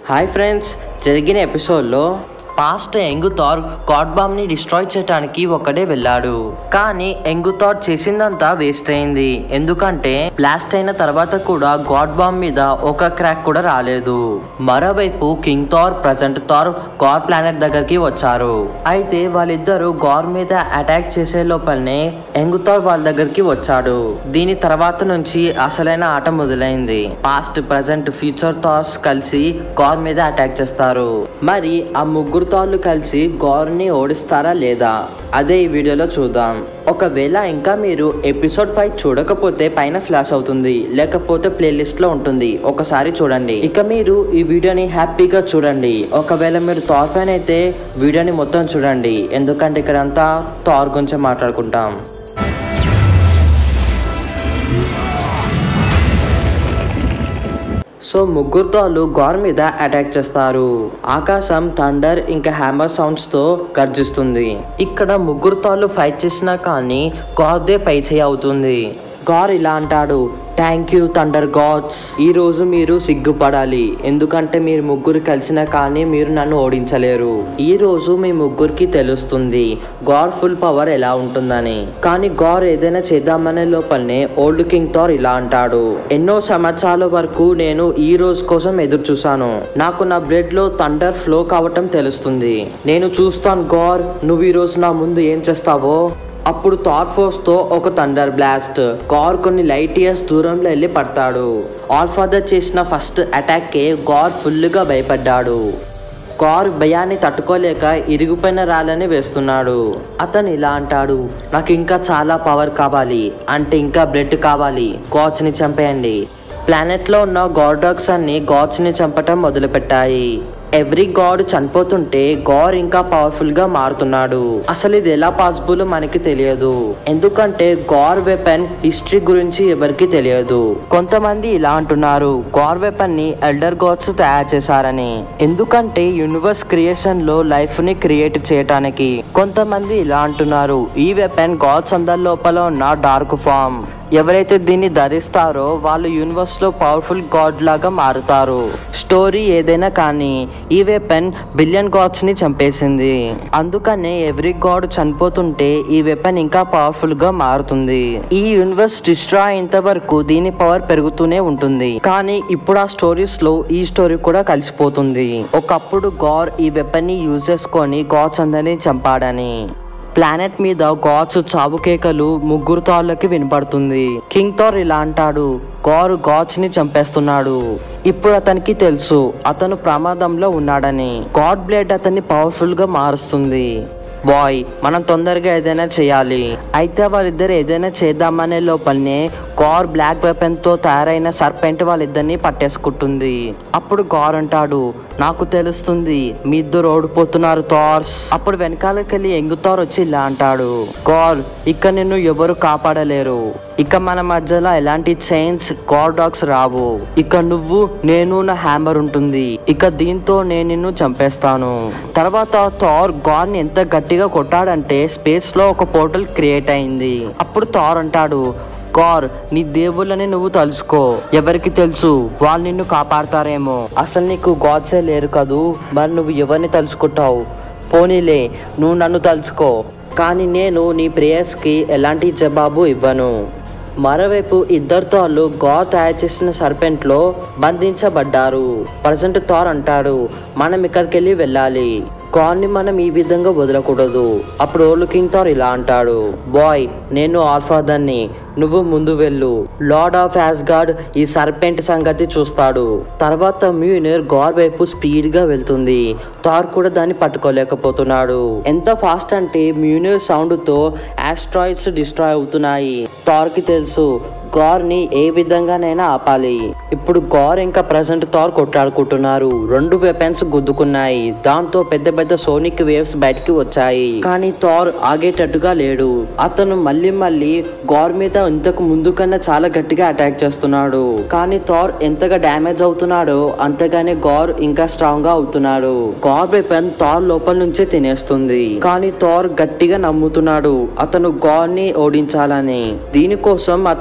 Hi friends జరిగిన ఎపిసోడ్లో పాస్ట్ ఎంగుథార్ గాడ్ బామ్ ని డిస్ట్రాయ్ చేయడానికి ఒక్కడే వెళ్ళాడు కానీ ఎంగుథార్ చేసిందంతా వేస్ట్ అయింది ఎందుకంటే బ్లాస్ట్ అయిన తర్వాత కూడా గాడ్ బామ్ మీద ఒక క్రాక్ కూడా రాలేదు మరోవైపు king Thor present Thor god planet దగ్గరికి వచ్చారు అయితే వాళ్ళిద్దరూ గాడ్ మీద అటాక్ చేసే లోపలనే ఎంగుథార్ వాళ్ళ దగ్గరికి వచ్చాడు దీని తర్వాత నుంచి అసలైన ఆట మొదలైంది పాస్ట్ ప్రజెంట్ ఫ్యూచర్ థాట్స్ కలిసి గార్ మీద అటాక్ చేస్తారు మరి ఆ ముగ్గురు థార్లు కలిసి గార్ ని ఓడిస్తారా లేదా అదే ఈ వీడియోలో చూద్దాం ఒకవేళ ఇంకా మీరు ఎపిసోడ్ ఫైవ్ చూడకపోతే పైన ఫ్లాష్ అవుతుంది లేకపోతే ప్లేలిస్ట్ లో ఉంటుంది ఒకసారి చూడండి ఇక మీరు ఈ వీడియోని హ్యాపీగా చూడండి ఒకవేళ మీరు థార్ ఫ్యాన్ అయితే వీడియోని మొత్తం చూడండి ఎందుకంటే ఇక్కడంతా థార్ గురించి మాట్లాడుకుంటాం సో ముగ్గురుతో వాళ్ళు గోర్ మీద అటాక్ చేస్తారు ఆకాశం థండర్ ఇంకా హ్యామర్ సౌండ్స్ తో గర్జిస్తుంది ఇక్కడ ముగ్గురు తాళ్ళు ఫైట్ చేసినా కానీ గార్దే పై చేయి అవుతుంది గార్ ఇలా అంటాడు థ్యాంక్ యూ థండర్ గాడ్స్ ఈ రోజు మీరు సిగ్గుపడాలి ఎందుకంటే మీరు ముగ్గురు కలిసినా కానీ మీరు నన్ను ఓడించలేరు ఈ రోజు మీ ముగ్గురికి తెలుస్తుంది గాడ్ ఫుల్ పవర్ ఎలా ఉంటుందని కానీ గార్ ఏదైనా చేద్దామనే లోపలనే ఓల్డ్ కింగ్ థార్ ఇలా అంటాడు ఎన్నో సంవత్సరాల వరకు నేను ఈ రోజు కోసం ఎదురు చూశాను నాకు నా బ్లడ్ లో థండర్ ఫ్లో కావటం తెలుస్తుంది నేను చూస్తాను గార్ నువ్వు ఈ రోజు నా ముందు ఏం చేస్తావో అప్పుడు థార్ ఫోర్స్ తో ఒక థండర్ బ్లాస్ట్ గార్ కొన్ని లైట్ ఇయర్స్ దూరంలో వెళ్ళి పడతాడు ఆల్ ఫాదర్ చేసిన ఫస్ట్ అటాక్ కే గార్ ఫుల్ గా భయపడ్డాడు కార్ భయాన్ని తట్టుకోలేక ఇరిగిపోయిన రాళ్ళని వేస్తున్నాడు అతను ఇలా అంటాడు నాకు ఇంకా చాలా పవర్ కావాలి అంటే ఇంకా బ్లడ్ కావాలి గాడ్స్ ని చంపేయండి ప్లానెట్ లో ఉన్న గాడ్డాగ్స్ అన్ని గాడ్స్ ని చంపటం మొదలుపెట్టాయి ఎవ్రీ గాడ్ చనిపోతుంటే గార్ ఇంకా పవర్ఫుల్ గా మారుతున్నాడు అసలు ఇది ఎలా పాసిబుల్ మనకి తెలియదు ఎందుకంటే గార్ వెపన్ హిస్టరీ గురించి ఎవరికి తెలియదు కొంతమంది ఇలా అంటున్నారు గార్ వెపన్ ని ఎల్డర్ గాడ్స్ తయారు చేశారని ఎందుకంటే యూనివర్స్ క్రియేషన్ లో లైఫ్ ని క్రియేట్ చేయటానికి కొంతమంది ఇలా అంటున్నారు ఈ వెపన్ గాడ్స్ అందరి లోపల ఉన్న డార్క్ ఫామ్ ఎవరైతే దీన్ని ధరిస్తారో వాళ్ళు యూనివర్స్ లో పవర్ఫుల్ గాడ్ లాగా మారుతారు స్టోరీ ఏదైనా కానీ ఈ వెపన్ బిలియన్ గాడ్స్ ని చంపేసింది అందుకనే ఎవ్రీ గాడ్ చనిపోతుంటే ఈ వెపన్ ఇంకా పవర్ఫుల్ గా మారుతుంది ఈ యూనివర్స్ డిస్ట్రాయ్ అయ్యేంత వరకు దీని పవర్ పెరుగుతూనే ఉంటుంది కానీ ఇప్పుడు ఆ స్టోరీస్ లో ఈ స్టోరీ కూడా కలిసిపోతుంది ఒకప్పుడు గార్ ఈ వెపన్ ని యూజ్ చేసుకొని గాడ్స్ అందరినీ చంపాడని ప్లానెట్ మీద గాడ్స్ చావు కేకలు ముగ్గురు తాళ్ళకి వినపడుతుంది కింగ్ థార్ ఇలా అంటాడు గారు గాడ్స్ ని చంపేస్తున్నాడు ఇప్పుడు అతనికి తెలుసు అతను ప్రమాదంలో ఉన్నాడని గాడ్ బ్లేడ్ అతన్ని పవర్ఫుల్ గా మారుస్తుంది బాయ్ మనం తొందరగా ఏదైనా చేయాలి అయితే వాళ్ళిద్దరు ఏదైనా చేద్దామనే లోపలనే గార్ బ్లాక్ వెపన్ తో తయారైన సర్పెంట్ వాళ్ళిద్దరిని పట్టేసుకుంటుంది అప్పుడు గార్ అంటాడు నాకు తెలుస్తుంది మీ ఇద్దరు ఓడిపోతున్నారు థార్స్ అప్పుడు వెనకాలకెళ్ళి ఎంగుతార్ వచ్చి ఇలా అంటాడు గార్ ఇక నిన్ను ఎవరు కాపాడలేరు ఇక మన మధ్యలో ఎలాంటి చైన్స్ గార్ డాగ్స్ రావు ఇక నువ్వు నేను నా హ్యామర్ ఉంటుంది ఇక దీంతో నేను నిన్ను చంపేస్తాను తర్వాత థార్ గార్ ని ఎంత గట్టిగా కొట్టాడంటే స్పేస్ లో ఒక పోర్టల్ క్రియేట్ అయింది అప్పుడు థార్ అంటాడు గార్ నీ దేవుళ్ళని నువ్వు తలుసుకో ఎవరికి తెలుసు వాళ్ళు నిన్ను కాపాడతారేమో అసలు నీకు గాడ్సే లేరు కదూ మరి నువ్వు ఎవరిని తలుచుకుంటావు పోనీలే నువ్వు నన్ను తలుచుకో కానీ నేను నీ ప్రేయర్స్కి ఎలాంటి జవాబు ఇవ్వను మరోవైపు ఇద్దరు తాళ్ళు గార్ తయారు చేసిన సర్పెంట్లో బంధించబడ్డారు ప్రజెంట్ థార్ అంటాడు మనం ఇక్కడికి వెళ్ళి వెళ్ళాలి కార్ని మనం ఈ విధంగా వదలకూడదు అప్పుడు ఓల్డ్ కింగ్ థార్ ఇలా అంటాడు బాయ్ నేను ఆల్ఫాదర్ని నువ్వు ముందు వెళ్ళు లార్డ్ ఆఫ్ యాస్గార్డ్ ఈ సర్పెంట్ సంగతి చూస్తాడు తర్వాత మ్యూనిర్ గార్ వైపు స్పీడ్ గా వెళ్తుంది థార్ కూడా దాన్ని పట్టుకోలేకపోతున్నాడు ఎంత ఫాస్ట్ అంటే మ్యూనిర్ సౌండ్ తో ఆస్ట్రాయిడ్స్ డిస్ట్రాయ్ అవుతున్నాయి థార్ కి తెలుసు గార్ ని ఏ విధంగానైనా ఆపాలి ఇప్పుడు గార్ ఇంకా ప్రజెంట్ థార్ కొట్లాడుకుంటున్నారు రెండు వెపన్స్ గుద్దుకున్నాయి దాంతో పెద్ద పెద్ద సోనిక్ వేవ్స్ బయటికి వచ్చాయి కానీ థార్ ఆగేటట్టుగా లేడు అతను మళ్ళీ మళ్ళీ గార్ మీద ఇంతకు ముందు కన్నా చాలా గట్టిగా అటాక్ చేస్తున్నాడు కానీ థార్ ఎంతగా డ్యామేజ్ అవుతున్నాడో అంతగానే గార్ ఇంకా స్ట్రాంగ్ గా అవుతున్నాడు గార్ వెపన్ థార్ లోపల నుంచే తినేస్తుంది కానీ థార్ గట్టిగా నమ్ముతున్నాడు అతను గార్ ని ఓడించాలని దీనికోసం అతను చనిపోయి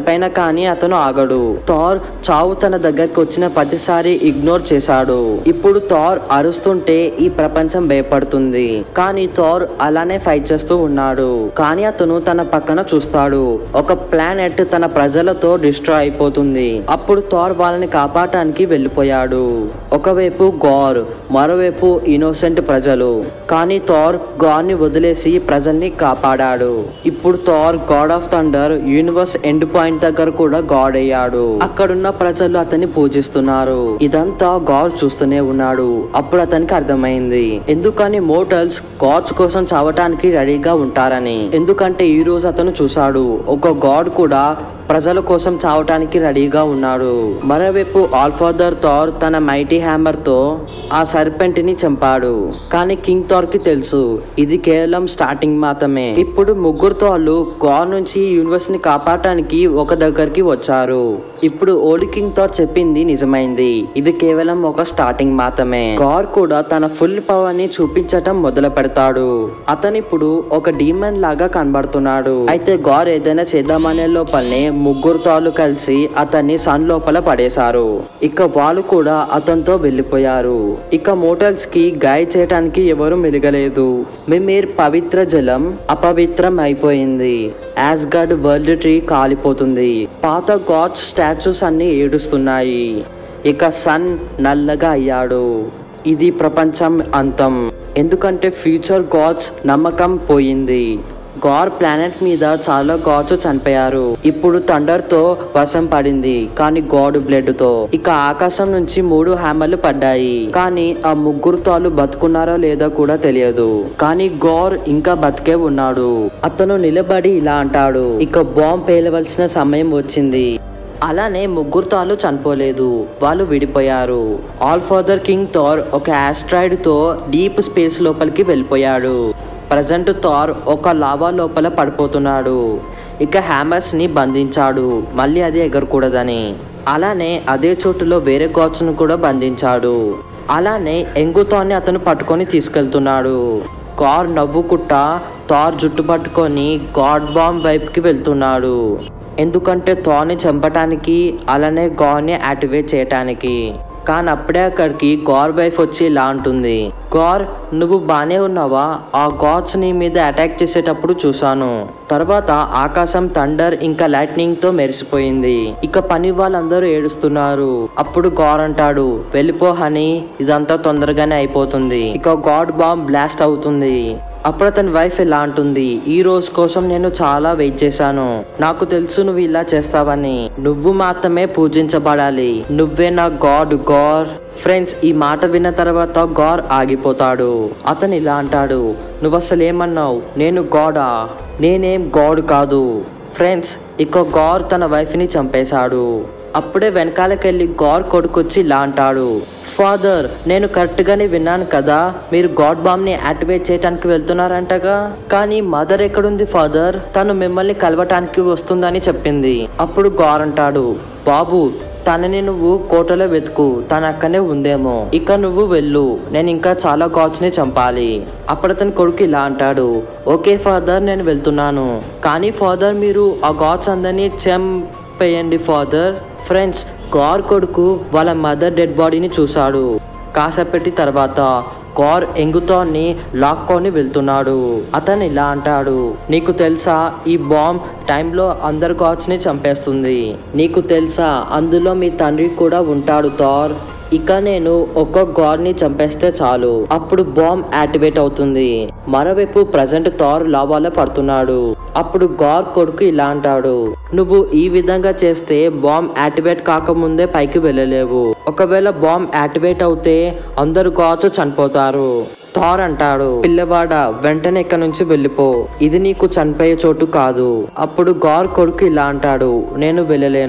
చెప్పైనా కానీ అతను ఆగడు థార్ చావు తన దగ్గరికి వచ్చిన ప్రతిసారి ఇగ్నోర్ చేశాడు ఇప్పుడు థార్ అరుస్తుంటే ఈ ప్రపంచం భయపడుతుంది కానీ థార్ అలానే ఫైట్ చేస్తూ ఉన్నాడు కానీ అతను తన పక్కన చూస్తాడు ఒక ప్లానెట్ తన ప్రజలతో డిస్ట్రాయ్ అయిపోతుంది అప్పుడు థార్ వాళ్ళని కాపాడటానికి వెళ్ళిపోయాడు ఒకవైపు గార్ మరోవైపు ఇన్నోసెంట్ ప్రజలు కానీ థార్ గార్ ని వదిలేసి ప్రజల్ని కాపాడాడు ఇప్పుడు Thor god of thunder universe end point దగ్గర కూడా గాడ్ అయ్యాడు అక్కడున్న ప్రజలు అతన్ని పూజిస్తున్నారు ఇదంతా గాడ్ చూస్తూనే ఉన్నాడు అప్పుడు అతనికి అర్థమైంది ఎందుకని మోటల్స్ గాడ్స్ కోసం చావటానికి రెడీగా ఉంటారని ఎందుకంటే ఈ రోజు అతను చూశాడు ఒక గాడ్ కూడా ప్రజల కోసం చావటానికి రెడీగా ఉన్నాడు మరోవైపు ఆల్ఫాదర్ థార్ తన మైటీ హ్యామర్ తో ఆ సర్పెంట్ ని చంపాడు కానీ కింగ్ థార్ కి తెలుసు ఇది కేవలం స్టార్టింగ్ మాత్రమే ఇప్పుడు ముగ్గురు థార్లు గాడ్ నుంచి యూనివర్స్ ని కాపాడటానికి ఒక దగ్గరికి వచ్చారు ఇప్పుడు ఓల్డ్ కింగ్ థార్ చెప్పింది నిజమైంది ఇది కేవలం ఒక స్టార్టింగ్ మాత్రమే గాడ్ కూడా తన ఫుల్ పవర్ ని చూపించటం మొదలు పెడతాడు అతను ఇప్పుడు ఒక డీమన్ లాగా కనబడుతున్నాడు అయితే గార్ ఏదైనా చేద్దామనే లోపలనే ముగ్గురు తాళ్ళు కలిసి అతన్ని సన్ లోపల పడేశారు ఇక వాళ్ళు కూడా అతనితో వెళ్ళిపోయారు ఇక మోటల్స్ కి గాయ చేయటానికి ఎవరు మెలగలేదు మిమీర్ పవిత్ర జలం అపవిత్రం అయిపోయింది యాస్గడ్ వరల్డ్ ట్రీ కాలిపోతుంది పాత గాడ్స్ స్టాచ్యూస్ అన్ని ఏడుస్తున్నాయి ఇక సన్ నల్లగా అయ్యాడు ఇది ప్రపంచం అంతం ఎందుకంటే ఫ్యూచర్ గాడ్స్ నమ్మకం పోయింది గార్ ప్లానెట్ మీద చాలా గాడ్స్ చనిపోయారు ఇప్పుడు థండర్ తో వర్షం పడింది కానీ గాడ్ బ్లడ్ తో ఇక ఆకాశం నుంచి మూడు హ్యామర్లు పడ్డాయి కానీ ఆ ముగ్గురు తాళ్ళు బతుకున్నారో లేదో కూడా తెలియదు కానీ గోర్ ఇంకా బతికే ఉన్నాడు అతను నిలబడి ఇలా అంటాడు ఇక బాంబ్ పేలవలసిన సమయం వచ్చింది అలానే ముగ్గురు తాళ్ళు చనిపోలేదు వాళ్ళు విడిపోయారు ఆల్ ఫాదర్ కింగ్ థార్ ఒక ఆస్ట్రాయిడ్ తో డీప్ స్పేస్ లోపలికి వెళ్ళిపోయాడు ప్రజెంట్ థార్ ఒక లావా లోపల పడిపోతున్నాడు ఇక హ్యామర్స్ ని బంధించాడు మళ్ళీ అది ఎగరకూడదని అలానే అదే చోటులో వేరే గాడ్స్ ను కూడా బంధించాడు అలానే ఎంగుతాన్ని అతను పట్టుకొని తీసుకెళ్తున్నాడు కార్ నవ్వుకుట్ట థార్ జుట్టు పట్టుకొని గాడ్ బాంబ్ వైపుకి వెళ్తున్నాడు ఎందుకంటే థార్ని చంపటానికి అలానే గాడ్ని యాక్టివేట్ చేయటానికి కానీ అప్పుడే అక్కడికి గార్ వైఫ్ వచ్చి ఇలా అంటుంది గార్ నువ్వు బానే ఉన్నావా ఆ గాడ్స్ నీ మీద అటాక్ చేసేటప్పుడు చూశాను తర్వాత ఆకాశం థండర్ ఇంకా లైట్నింగ్ తో మెరిసిపోయింది ఇక పని వాళ్ళందరూ ఏడుస్తున్నారు అప్పుడు గార్ అంటాడు వెళ్ళిపో హనీ ఇదంతా తొందరగానే అయిపోతుంది ఇక గాడ్ బాంబ్ బ్లాస్ట్ అవుతుంది అప్పుడు అతని వైఫ్ ఇలా అంటుంది ఈ రోజు కోసం నేను చాలా వెయిట్ చేశాను నాకు తెలుసు నువ్వు ఇలా చేస్తావని నువ్వు మాత్రమే పూజించబడాలి నువ్వే నా గాడ్ గార్ ఫ్రెండ్స్ ఈ మాట విన్న తర్వాత గార్ ఆగిపోతాడు అతను ఇలా అంటాడు నువ్వు అసలు ఏమన్నావు నేను గాడా నేనేం గాడ్ కాదు ఫ్రెండ్స్ ఇక గార్ తన వైఫ్ ని చంపేశాడు అప్పుడే వెనకాలకెళ్ళి గార్ కొడుకొచ్చి ఇలా అంటాడు ఫాదర్ నేను కరెక్ట్ గానే విన్నాను కదా మీరు గాడ్ బాంబ్ ని యాక్టివేట్ చేయడానికి వెళ్తున్నారంటగా కానీ మదర్ ఎక్కడుంది ఫాదర్ తను మిమ్మల్ని కలవటానికి వస్తుందని చెప్పింది అప్పుడు గార్ అంటాడు బాబు తనని నువ్వు కోటలో వెతుకు తన అక్కనే ఉందేమో ఇక నువ్వు వెళ్ళు నేను ఇంకా చాలా గాడ్స్ ని చంపాలి అప్పుడు అతని కొడుకు ఇలా అంటాడు ఓకే ఫాదర్ నేను వెళ్తున్నాను కానీ ఫాదర్ మీరు ఆ గాడ్స్ అందరినీ చంపేయండి ఫాదర్ ఫ్రెండ్స్ గార్ కొడుకు వాళ్ళ మదర్ డెడ్ బాడీని చూశాడు కాసేపటి తర్వాత గార్ ఎంగుతోని లాక్కొని వెళ్తున్నాడు అతను ఇలా అంటాడు నీకు తెలుసా ఈ బాంబ్ టైంలో అందరు గాడ్స్ ని చంపేస్తుంది నీకు తెలుసా అందులో మీ తండ్రి కూడా ఉంటాడు థార్ ఇక నేను ఒక్క గాడ్ ని చంపేస్తే చాలు అప్పుడు బాంబ్ యాక్టివేట్ అవుతుంది మరోవైపు ప్రజెంట్ థార్ లావాలో పడుతున్నాడు అప్పుడు గార్ కొడుకు ఇలా అంటాడు నువ్వు ఈ విధంగా చేస్తే బాంబ్ యాక్టివేట్ కాకముందే పైకి వెళ్ళలేవు ఒకవేళ బాంబ్ యాక్టివేట్ అవుతే అందరు గాడ్స్ చనిపోతారు థార్ అంటాడు పిల్లవాడ వెంటనే ఇక్కడ నుంచి వెళ్ళిపో ఇది నీకు చనిపోయే చోటు కాదు అప్పుడు గార్ కొడుకు ఇలా అంటాడు నేను వెళ్ళలేను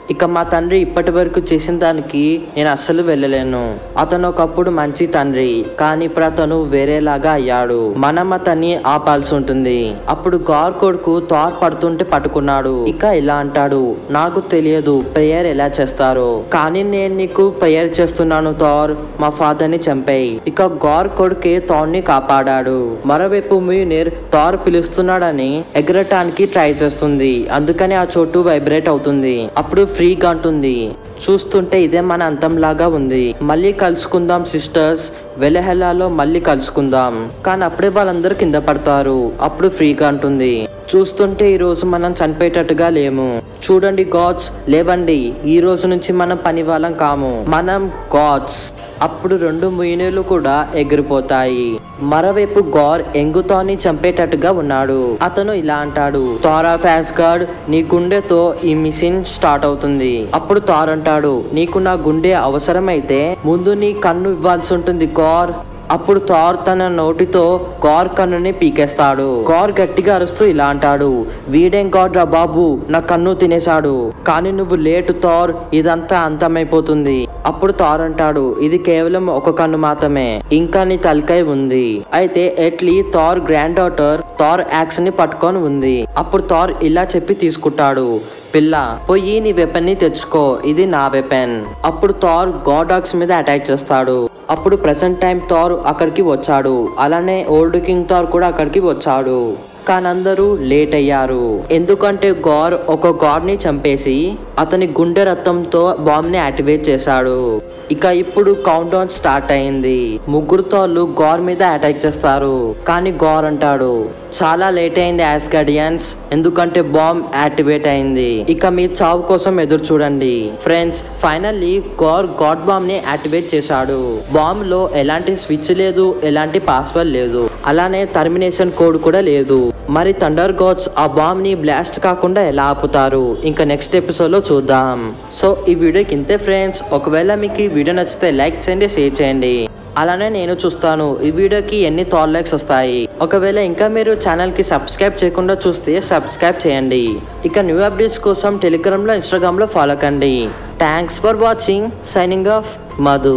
ఇక మా తండ్రి ఇప్పటి వరకు చేసిన దానికి నేను అస్సలు వెళ్ళలేను అతను ఒకప్పుడు మంచి తండ్రి కానీ ఇప్పుడు అతను వేరేలాగా అయ్యాడు మనం అతన్ని ఆపాల్సి ఉంటుంది అప్పుడు గార్ కొడుకు థార్ పడుతుంటే పట్టుకున్నాడు ఇక ఇలా అంటాడు నాకు తెలియదు ప్రేయర్ ఎలా చేస్తారో కానీ నేను నీకు ప్రేయర్ చేస్తున్నాను థార్ మా ఫాదర్ ని చంపేయి ఇక గార్ కొడుకే థార్ ని కాపాడాడు మరోవైపు మీనిర్ థార్ పిలుస్తున్నాడని ఎగరటానికి ట్రై చేస్తుంది అందుకని ఆ చోటు వైబ్రేట్ అవుతుంది అప్పుడు ఫ్రీగా ఉంటుంది చూస్తుంటే ఇదే మన అంతంలాగా ఉంది మళ్ళీ కలుసుకుందాం సిస్టర్స్ వెలహెలాలో మళ్ళీ కలుసుకుందాం కానీ అప్పుడే వాళ్ళందరూ కింద పడతారు అప్పుడు ఫ్రీగా ఉంటుంది చూస్తుంటే ఈ రోజు మనం చనిపోయేటట్టుగా లేము చూడండి గాడ్స్ లేవండి ఈ రోజు నుంచి మనం పని వాళ్ళం కాము మనం గాడ్స్ అప్పుడు రెండు ముయినీలు కూడా ఎగిరిపోతాయి మరోవైపు గౌర్ ఎంగుతోని చంపేటట్టుగా ఉన్నాడు అతను ఇలా అంటాడు తారా ఫ్యాన్స్ గార్డ్ నీ గుండెతో ఈ మిషన్ స్టార్ట్ అవుతుంది అప్పుడు తార్ అంటాడు నీకు నా గుండె అవసరమైతే ముందు నీ కన్ను ఇవ్వాల్సి ఉంటుంది గౌర్ అప్పుడు థార్ తన నోటితో గార్ కన్నుని పీకేస్తాడు గార్ గట్టిగా అరుస్తూ ఇలా అంటాడు వీడేం గాడ్ రా బాబు నా కన్ను తినేశాడు కానీ నువ్వు లేటు థార్ ఇదంతా అంతమైపోతుంది అప్పుడు థార్ అంటాడు ఇది కేవలం ఒక కన్ను మాత్రమే ఇంకా నీ తలకాయ ఉంది అయితే ఎట్లీ Thor granddaughter Thor axe ని పట్టుకొని ఉంది అప్పుడు థార్ ఇలా చెప్పి తీసుకుంటాడు పిల్ల పోయి నీ వెపన్ ని తెచ్చుకో ఇది నా వెపన్ అప్పుడు థార్ గాడాక్స్ మీద అటాక్ చేస్తాడు అప్పుడు ప్రెసెంట్ టైం థార్ అక్కడికి వచ్చాడు అలానే ఓల్డ్ కింగ్ థార్ కూడా అక్కడికి వచ్చాడు కానీ అందరూ లేట్ అయ్యారు ఎందుకంటే గార్ ఒక గాడ్ ని చంపేసి అతని గుండె రక్తంతో బాంబ్ ని యాక్టివేట్ చేశాడు ఇక ఇప్పుడు కౌంట్ డౌన్ స్టార్ట్ అయింది ముగ్గురు తాళ్ళు గార్ మీద అటాక్ చేస్తారు కానీ గార్ అంటాడు చాలా లేట్ అయింది యాస్ గడియన్స్ ఎందుకంటే బాంబ్ యాక్టివేట్ అయింది ఇక మీ చావు కోసం ఎదురు చూడండి friends finally Gorr god bomb ని యాక్టివేట్ చేశాడు బాంబ్ లో ఎలాంటి స్విచ్ లేదు ఎలాంటి పాస్వర్డ్ లేదు అలానే టర్మినేషన్ కోడ్ కూడా లేదు మరి థండర్ గాడ్స్ ఆ బాంబ్ ని బ్లాస్ట్ కాకుండా ఎలా ఆపుతారు ఇంకా నెక్స్ట్ ఎపిసోడ్ లో చూద్దాం సో ఈ వీడియోకి ఇంతే ఫ్రెండ్స్ ఒకవేళ మీకు ఈ వీడియో నచ్చితే లైక్ చేయండి షేర్ చేయండి అలానే నేను చూస్తాను ఈ వీడియోకి ఎన్ని థాల్ లైక్స్ వస్తాయి ఒకవేళ ఇంకా మీరు ఛానల్ కి సబ్స్క్రైబ్ చేయకుండా చూస్తే సబ్స్క్రైబ్ చేయండి ఇక న్యూ అప్డేట్స్ కోసం టెలిగ్రామ్ లో ఇన్స్టాగ్రామ్ లో ఫాలో కండి thanks for watching signing off Madhu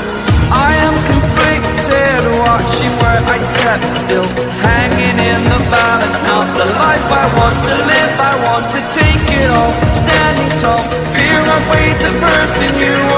I am conflicted, watching where I step still, hanging in the balance. Not the life I want to live, I want to take it all, standing tall. Fear I weighed the person you